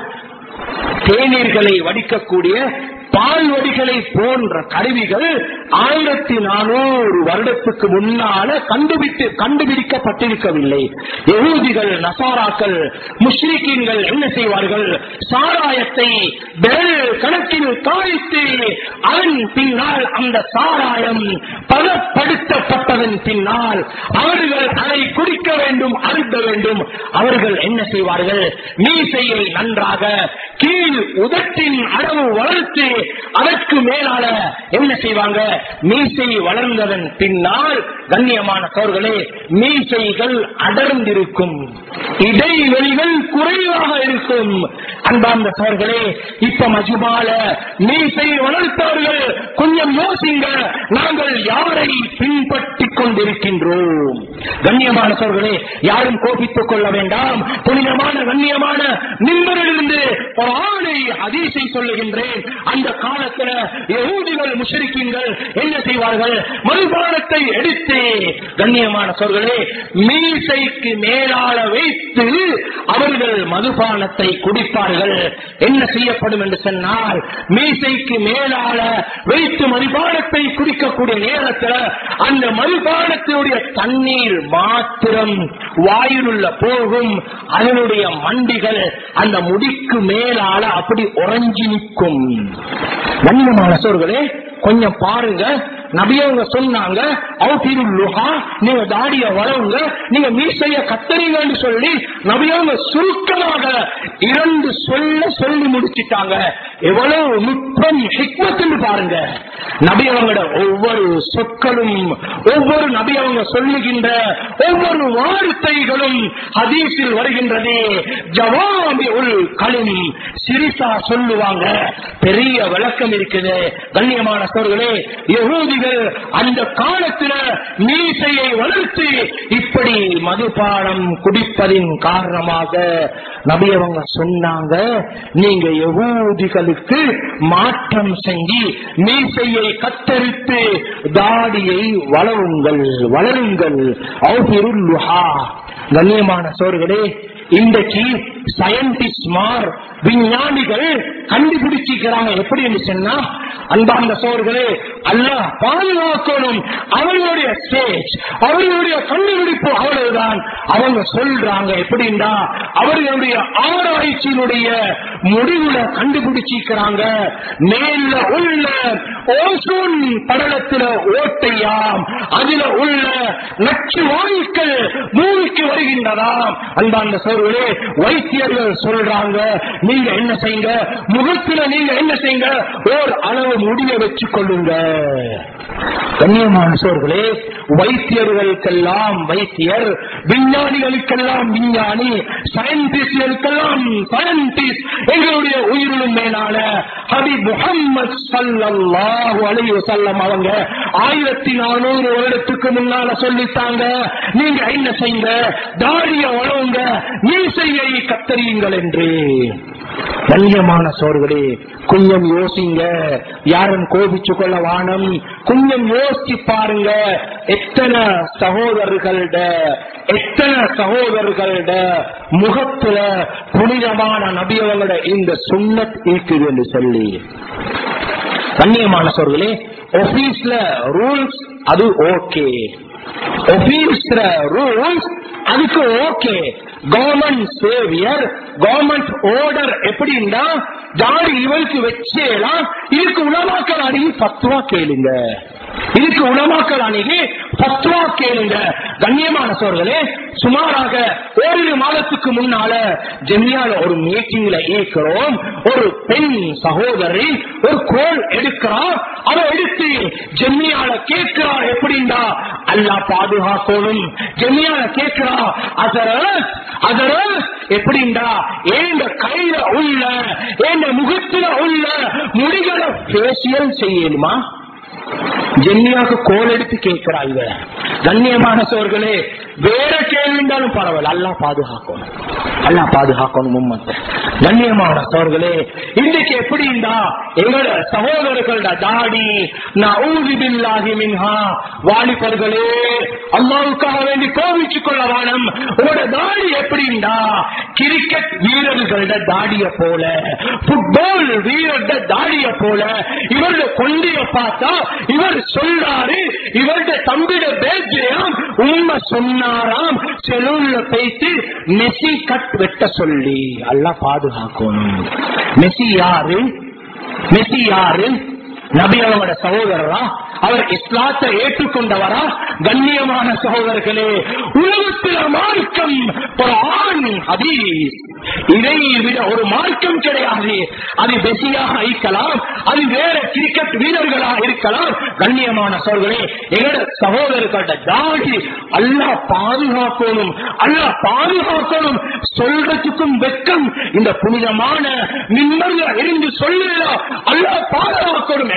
தேநீர்களை வடிக்கக்கூடிய பால் வடிகளை போன்ற கருவிகள் ஆயிரத்தி நானூறு வருடத்துக்கு முன்னால கண்டுபிடித்து கண்டுபிடிக்கப்பட்டிருக்கவில்லை யகூதிகள் நசாராக்கள் முஷ்ரிக்கீன்கள் என்ன செய்வார்கள் சாராயத்தை விரல் கணக்கில் காய்த்து அதன் பின்னால் அந்த சாராயம் பதப்படுத்தப்பட்டதன் பின்னால் அவர்கள் அதை குடிக்க வேண்டும் அருந்த வேண்டும் அவர்கள் என்ன செய்வார்கள் மீசையை நன்றாக கீழ் உதட்டின் அளவு வளர்த்து அதற்கு மேலால என்ன செய்வாங்க மீசை வளர்ந்ததன் பின்னால் கண்ணியமான சோர்களே மீசைகள் அடர்ந்திருக்கும் இடைவெளிகள் குறைவாக இருக்கும் அன்பார்ந்த சோர்களே இப்ப மஜுபால மீசை வளர்த்தவர்கள் கொஞ்சம் யோசிங்க நாங்கள் யாரை பின்பற்றி பேசிக் கொண்டிருக்கின்றோம் கண்ணியமான சோர்களே யாரும் கோபித்துக் கொள்ள வேண்டாம் புனிதமான கண்ணியமான நிம்மரிலிருந்து ஒரு ஆணை ஹதீஸை சொல்லுகின்றேன் அந்த காலத்துல யகூதிகள் முஷரிக்கீங்கள் என்ன செய்வார்கள் மதுபானத்தை எடுத்து கண்ணியமான சொற்களே மீசைக்கு மேலால வைத்து அவர்கள் மதுபானத்தை குடிப்பார்கள் என்ன செய்யப்படும் என்று சொன்னால் மீசைக்கு மேலால வைத்து மதுபானத்தை குடிக்கக்கூடிய நேரத்தில் அந்த மதுபானத்தினுடைய தண்ணீர் மாத்திரம் வாயிலுள்ள போகும் அதனுடைய மண்டிகள் அந்த முடிக்கு மேலால அப்படி உறைஞ்சி நிற்கும் கண்ணியமான சோர்களே கொஞ்சம் பாருங்க நபியவங்க சொன்னாங்க அவுத்திரு லுஹா நீங்க தாடிய வளவுங்க நீங்க மீசைய கத்தறீங்கன்னு சொல்லி நபியவங்க சுருக்கமாக இரண்டு சொல்ல சொல்லி முடிச்சிட்டாங்க எவ்வளவு நுட்பம் ஹிக்மத்துன்னு பாருங்க நபியவங்களோட ஒவ்வொரு சொற்களும் ஒவ்வொரு நபியவங்க சொல்லுகின்ற ஒவ்வொரு வார்த்தைகளும் ஹதீஸில் வருகின்றது ஜவாமி உல் கலிம் சிரிசா சொல்லுவாங்க பெரிய விளக்கம் இருக்குது கண்ணியமான சோர்களே யகூதிகள் அந்த காலத்துல மீசையை வளர்த்து இப்படி மதுபானம் குடிப்பதின் காரணமாக நபியவங்க சொன்னாங்க நீங்க யகூதிகளுக்கு மாற்றம் செஞ்சு மீசையை கத்தரித்து தாடியை வளருங்கள் வளருங்கள் அவுபிருல்லுஹா கண்ணியமான சோர்களே இன்றைக்கு சயின்டிஸ்ட்மார் விஞ்ஞானிகள் கண்டுபிடிச்சிக்கிறாங்க எப்படி என்று சொன்னா அன்பார்ந்த சோர்களே அல்ல பாதுகாக்கணும் அவர்களுடைய ஸ்டேஜ் அவர்களுடைய கண்டுபிடிப்பு அவ்வளவுதான் அவங்க சொல்றாங்க எப்படின்னா அவர்களுடைய ஆராய்ச்சியினுடைய முடிவுல கண்டுபிடிச்சிக்கிறாங்க மேல உள்ள ஓசோன் படலத்துல ஓட்டையாம் அதுல உள்ள நச்சு வாயுக்கள் பூமிக்கு வருகின்றதாம் அன்பார்ந்த சோர்களே வைத்தியர்கள் சொல்றாங்க நீங்க என்ன செய்யுங்க முகத்துல நீங்க என்ன செய்யுங்க ஓர் அளவு முடிய வச்சு கொள்ளுங்க கண்ணியமான சோர்களே வைத்தியர்களுக்கெல்லாம் வைத்தியர் விஞ்ஞானிகளுக்கெல்லாம் விஞ்ஞானி சயின்டிஸ்டுகளுக்கெல்லாம் சயின்டிஸ்ட் எங்களுடைய உயிரிலும் மேலான ஹபி முகம்மது சல்லல்லாஹு அலைஹி வஸல்லம் அவங்க ஆயிரத்தி நானூறு வருடத்துக்கு முன்னால சொல்லிட்டாங்க நீங்க என்ன செய்யுங்க தாடிய வளவுங்க மீசையை கத்தறியுங்கள் என்று கண்ணியமான சோர்களே கொஞ்சம் யோசிங்க யாரும் கோபிச்சு கொள்ள வானம் கொஞ்சம் யோசிச்சு பாருங்க எத்தனை சகோதரர்கள்ட எத்தனை சகோதரர்கள்ட முகத்துல புனிதமான நபியவங்களோட இந்த சுண்ணத் இருக்குது என்று சொல்லி கண்ணியமான சோர்களே ஆபீஸ்ல ரூல்ஸ் அது ஓகே ஆபீஸ்ல ரூல்ஸ் அதுக்கு ஓகே கவர்மெண்ட் சேவியர் கவர்மெண்ட் ஆர்டர் எப்படின்னா யாரு இவருக்கு வச்சேலாம் இதுக்கு உணவாக்கள் அணுகி பத்துவா கேளுங்க இதுக்கு உணவாக்கள் அணுகி பத்துவா கேளுங்க கண்ணியமான சோர்களே சுமாராக ஓரிரு மாதத்துக்கு முன்னால ஜெமியால ஒரு மீட்டிங்ல இருக்கிறோம் ஒரு பெண் சகோதரி ஒரு கோல் எடுக்கிறார் அதை எடுத்து ஜெமியால கேட்கிறார் எப்படின்னா அல்லா பாதுகாக்கணும் ஜெமியால கேட்கிறா அதர அதர எப்படின்னா ஏண்ட கையில உள்ள ஏண்ட முகத்துல உள்ள முடிகளை பேசியல் செய்யணுமா ஜென்னியாக்கு கோல் எடுத்து கேட்கிறா இவ கண்ணியமான சோர்களே வேற கேள்விண்டாலும் பரவாயில்ல அல்லா பாதுகாக்கணும் அல்லா பாதுகாக்கணும் உம்மத்தை கண்ணியமான சோர்களே இன்றைக்கு எப்படி இருந்தா எங்களோட சகோதரர்களோட தாடி நவுதி பில்லாஹி மின்ஹா வாலிபர்களே அல்லாவுக்காக வேண்டி கோவிச்சு கொள்ள வானம் உங்களோட தாடி எப்படி இருந்தா கிரிக்கெட் வீரர்களோட தாடிய போல புட்பால் வீரர்களோட தாடிய போல இவருடைய கொண்டிய பார்த்தா இவர் சொல்றாரு இவருடைய தம்பிட பேஜையாம் உண்மை சொன்னாராம் செலவுல பேசி மெஸ்ஸி கட் வெட்ட சொல்லி அல்லா பாதுகாக்கணும் மெஸ்ஸி யாரு மெஸ்ஸி யாரு நபி அவங்களோட சகோதரரா அவர் இஸ்லாத்தை ஏற்றுக்கொண்டவரா கண்ணியமான சகோதரர்களே உலகத்தில் மார்க்கம் குர்ஆன் ஹதீஸ் இதை விட ஒரு மார்க்கம் கிடையாது அது பெசியாக இருக்கலாம் அது வேற கிரிக்கெட் வீரர்களாக இருக்கலாம் கண்ணியமான சோர்களே எங்களோட சகோதரர்களோட தாடி அல்லாஹ் பாதுகாக்கணும் அல்லாஹ் பாதுகாக்கணும் சொல்றதுக்கும் வெக்கம் இந்த புனிதமான நிம்மதியா இருந்து சொல்லலாம் அல்லாஹ் பாதுகாக்கணும்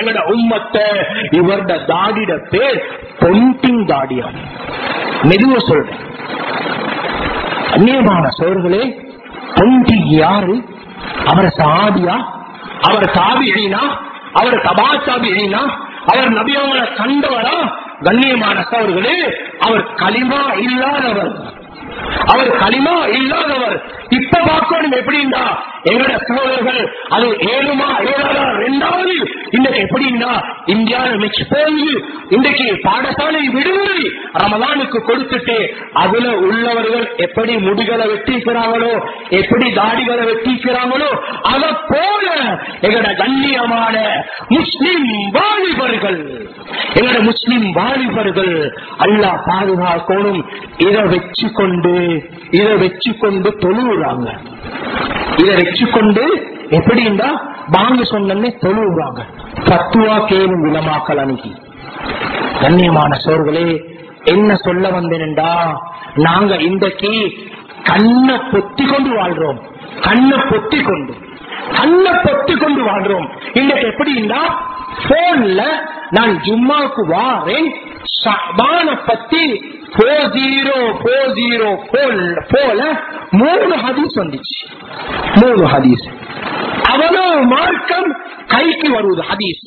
எங்கட உம்மத்தை இவருட தாடிட பேர் பொண்டிங் தாடியா மெதுவா சொல்றேன் அந்நியமான சோர்களே பொண்டி யாரு அவர் சாதியா அவர் தாபினா அவர் தபா தாபினா அவர் நபியவங்களை கண்டவரா கண்ணியமான சோர்களே அவர் களிமா இல்லாதவர் அவர் களிமா இல்லாதவர் இப்ப பார்க்கணும் எப்படின்னா எங்கட சகோதரர்கள் அது ஏழுமா ஏழாதா ரெண்டாவது இன்றைக்கு எப்படின்னா இந்தியாவில் மிக்ஸ் போகுது இன்றைக்கு பாடசாலை விடுமுறை ரமலானுக்கு கொடுத்துட்டு அதுல உள்ளவர்கள் எப்படி முடிகளை வெட்டிக்கிறாங்களோ எப்படி தாடிகளை வெட்டிக்கிறாங்களோ அத போல எங்கட கண்ணியமான முஸ்லிம் வாலிபர்கள் எங்கட முஸ்லிம் வாலிபர்கள் அல்லாஹ் பாதுகாக்கணும் இதை வச்சு கொண்டு இதை வச்சு கொண்டு தொழுவுறாங்க இதை வச்சு கொண்டு எப்படின்னா பாங்கு சொன்னே தொழுவுறாங்க பத்துவா கேளும் விளமாக்கல் அணுகி கண்ணியமான சோர்களே என்ன சொல்ல வந்தேன்டா நாங்க இன்றைக்கு கண்ணை பொத்தி கொண்டு வாழ்றோம் கண்ணை பொத்தி கொண்டு கண்ணை பொத்தி கொண்டு வாழ்றோம் இன்றைக்கு எப்படின்னா போன்ல நான் ஜும்மாவுக்கு வாரேன் ஷபான பத்தி போர் ஜீரோ போர் ஜீரோ போல மூணு ஹதீஸ் வந்துச்சு மூணு ஹதீஸ் அவ்வளவு மார்க்கம் கைக்கு வருவது ஹதீஸ்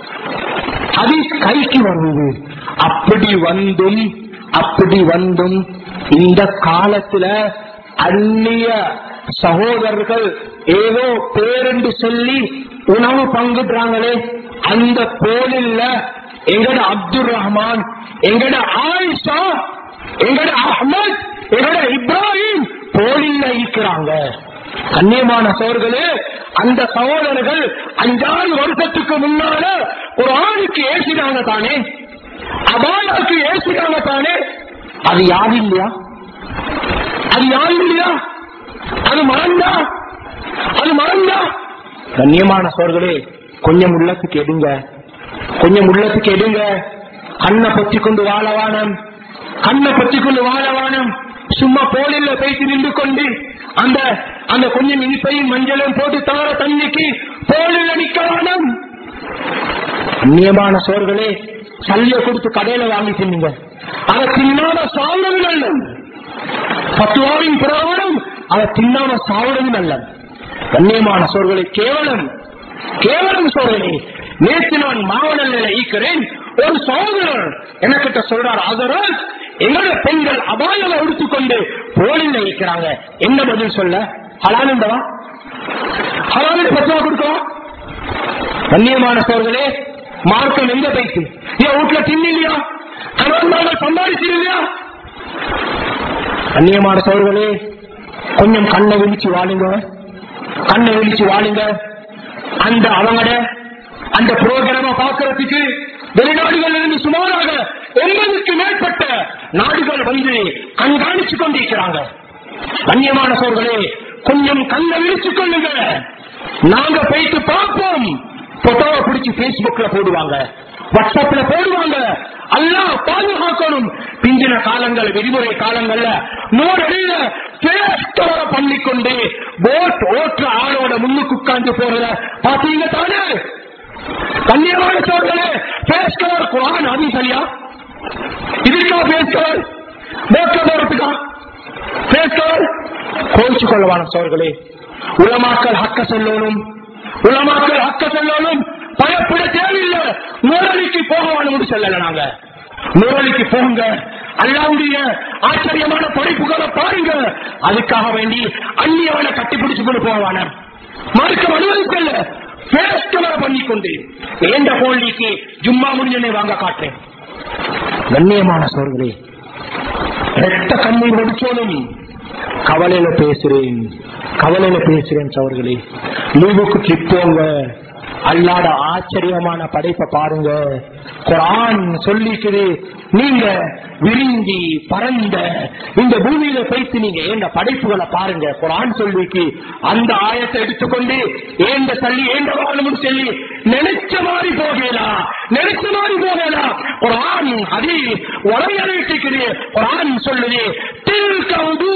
ஹதீஸ் கைக்கு வருவது அப்படி வந்தும் அப்படி வந்தும் இந்த காலத்துல அந்நிய சகோதரர்கள் ஏதோ பேரென்று சொல்லி உணவு பங்குறாங்களே அந்த போலில் எங்கட அப்துல் ரஹ்மான் எங்கட ஆயிஷா எங்கட அஹமத் எங்கட இப்ராஹிம் போலில் இருக்கிறாங்க கண்ணியமான சோர்களே அந்த சகோதரர்கள் அஞ்சாறு வருஷத்துக்கு முன்னால ஒரு ஆணுக்கு ஏசினாங்க தானே அபாலாக்கு ஏசினாங்க தானே அது யாரு இல்லையா அது யாரு இல்லையா அது மறந்தா அது மறந்தா கண்ணியமான சோர்களே கொஞ்சம் உள்ளத்துக்கு எடுங்க கொஞ்சம் உள்ளத்துக்கு எடுங்க கண்ணை பற்றி கொண்டு வாழவானம் கண்ணை பற்றி கொண்டு வாழவானம் சும்மா போலில் பேசி நின்று கொண்டு அந்த அந்த கொஞ்சம் இனிப்பையும் மஞ்சளும் போட்டு தவற தண்ணிக்கு போலில் நிக்க வேணும் அந்நியமான சோர்களே சல்லிய கொடுத்து கடையில வாங்கி தின்னுங்க அதை தின்னாம சாவுறது நல்லது பத்துவாவின் பிரகாரம் அதை தின்னாம சாவுறது நல்லது கண்ணியமான சோர்களை கேவலம் கேவலம் சோதனை நேற்று நான் மாவட்டத்தில் ஈக்கிறேன் ஒரு சகோதரர் எனக்கிட்ட சொல்றார் அதனால் எங்களோட பெண்கள் அபாயம் எடுத்துக்கொண்டு போலில் வைக்கிறாங்க என்ன பதில் சொல்ல ஹலானுண்டவா ஹலானு பத்துவா கொடுக்கவா கண்ணியமான சோர்களே மார்க்கம் எங்க பைத்து என் வீட்டுல தின்னில்லையா கணவன் நாங்கள் சம்பாதிச்சிருந்தா கண்ணியமான சோர்களே கொஞ்சம் கண்ணை விழிச்சு வாழுங்க கண்ணை விழிச்சு வாழுங்க அந்த அவங்கட அந்த புரோகிராம பாக்குறதுக்கு வெளிநாடுகள் இருந்து சுமாராக எண்பதுக்கு மேற்பட்ட நாடுகள் வந்து கண்காணிச்சு கொண்டிருக்கிறாங்க கண்ணியமான சோர்களே கொஞ்சம் கண்ணை விழிச்சு கொள்ளுங்க நாங்க போயிட்டு பார்ப்போம் போட்டோவை பிடிச்சி பேஸ்புக்ல போடுவாங்க வாட்ஸ்அப்ல போடுவாங்க எல்லாம் பாதுகாக்கணும் பிந்தின காலங்கள் விதிமுறை காலங்கள்ல நூறடியில பேஸ்டவர பண்ணிக்கொண்டு போட் ஓட்டுற ஆளோட முன்னுக்கு உட்கார்ந்து போறத பாத்தீங்க தானே கண்ணியமான சோர்களே பேஸ்கவர் குரான் அது சரியா இதுக்கா பேஸ்கவர் போட்ல போறதுக்கா பேஸ்கவர் கோவிச்சு கொள்ளவான சோர்களே உலமாக்கள் ஹக்க சொல்லணும் உலமாக்கள் ஹக்க சொல்லணும் பயப்பட தேவையில்லை நூறலிக்கு போகவானு சொல்லல நாங்க நூறலிக்கு போங்க அல்லாவுடைய ஆச்சரியமான படைப்புகளை பாருங்க அதுக்காக வேண்டி அந்நியவனை கட்டிப்பிடிச்சு கொண்டு போவான மறுக்க அனுமதிக்கல பேஸ்கவரை பண்ணிக்கொண்டு ஏண்ட போலிக்கு ஜும்மா முடிஞ்சனை வாங்க காட்டுறேன் கண்ணியமான சோர்களே ரெட்ட கண்ணீர் வடிச்சோனும் கவலையில பேசுறேன் கவலையில பேசுறேன் சவர்களே லீவுக்கு ட்ரிப் போங்க அல்லாட ஆச்சரியமான படைப்பை பாருங்க குரான் சொல்லிக்குது நீங்க விரும்பி பறந்த இந்த பூமியில போய்த்து நீங்க ஏண்ட படைப்புகளை பாருங்க குரான் சொல்லிக்கு அந்த ஆயத்தை எடுத்துக்கொண்டு ஏண்ட தள்ளி ஏண்ட வாழணும் சொல்லி நினைச்ச மாதிரி போகலாம் நினைச்ச மாதிரி போகலாம் குரான் அதே உரையறைக்குது குரான் சொல்லுது தில்க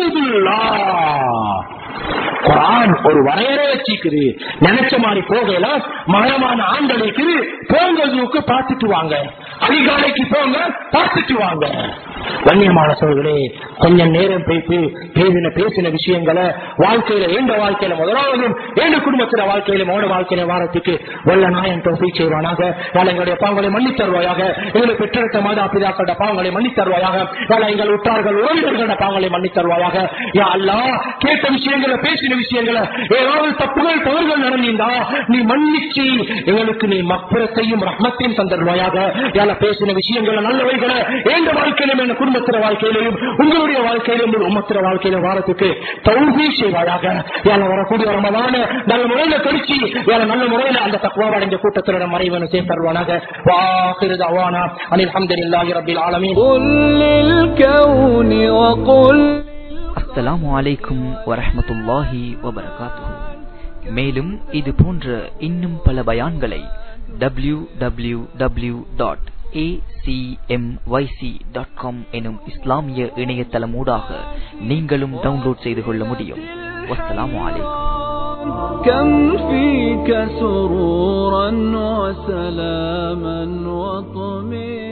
உதூதுல்லா குரான் ஒரு வரையறை வச்சிருக்குது நினைச்ச மாதிரி போகலாம் மகரமான ஆண்கள் இருக்குது போங்க மஸ்ஜிதுக்கு பார்த்துட்டு வாங்க அதிகாலைக்கு போங்க பார்த்துட்டு வாங்க கண்ணியமான சோழர்களே கொஞ்சம் நேரம் பேசி பேசின பேசின விஷயங்களை வாழ்க்கையில எந்த வாழ்க்கையில முதலாவது எந்த குடும்பத்தில வாழ்க்கையில மோட வாழ்க்கையில வாரத்துக்கு வல்ல நாயன் தோசை செய்வானாக யாழ் எங்களுடைய பாவங்களை மன்னித் தருவாயாக எங்களை பெற்றெடுத்த மாதா பிதாக்களோட பாவங்களை மன்னித் தருவாயாக யாழ் எங்கள் உற்றார்கள் உறவினர்களோட பாவங்களை மன்னித் தருவாயாக யா அல்லா கேட்ட விஷயங்களை பேசின விஷயங்களை ஏதாவது தப்புகள் தவறுகள் நடந்தா நீ மன்னிச்சு எங்களுக்கு நீ மக்குரத்தையும் ரஹ்மத்தையும் தந்தருவாயாக யாழ பேசின விஷயங்களை நல்லவைகளை எந்த வாழ்க்கையிலும் என் குடும்பத்திர வாழ்க்கையிலையும் உங்களுடைய வாழ்க்கையிலும் உம்மத்திர வாழ்க்கையிலும் வாரத்துக்கு தௌபி செய்வாயாக யாழ வரக்கூடிய ரமதான நல்ல முறையில கழிச்சு யாழ நல்ல முறையில அந்த தக்குவா அடைஞ்ச கூட்டத்தினோட மறைவனை சேர்த்தருவானாக வாஹிருத அவானா அனில் அஹமதுல்லாஹி ரப்பில் ஆலமீன் قل للكون وقل அஸ்ஸலாமு அலைக்கும் வரஹ்மத்துல்லாஹி வபரகாத்துஹு மேலும் இது போன்ற இன்னும் பல பயான்களை W W W dot dot com எனும் இஸ்லாமிய இணையதளமூடாக நீங்களும் டவுன்லோட் செய்து கொள்ள முடியும் வஸ்ஸலாமு அலைக்கும் كم فيك سرورا وسلاما وطمئنا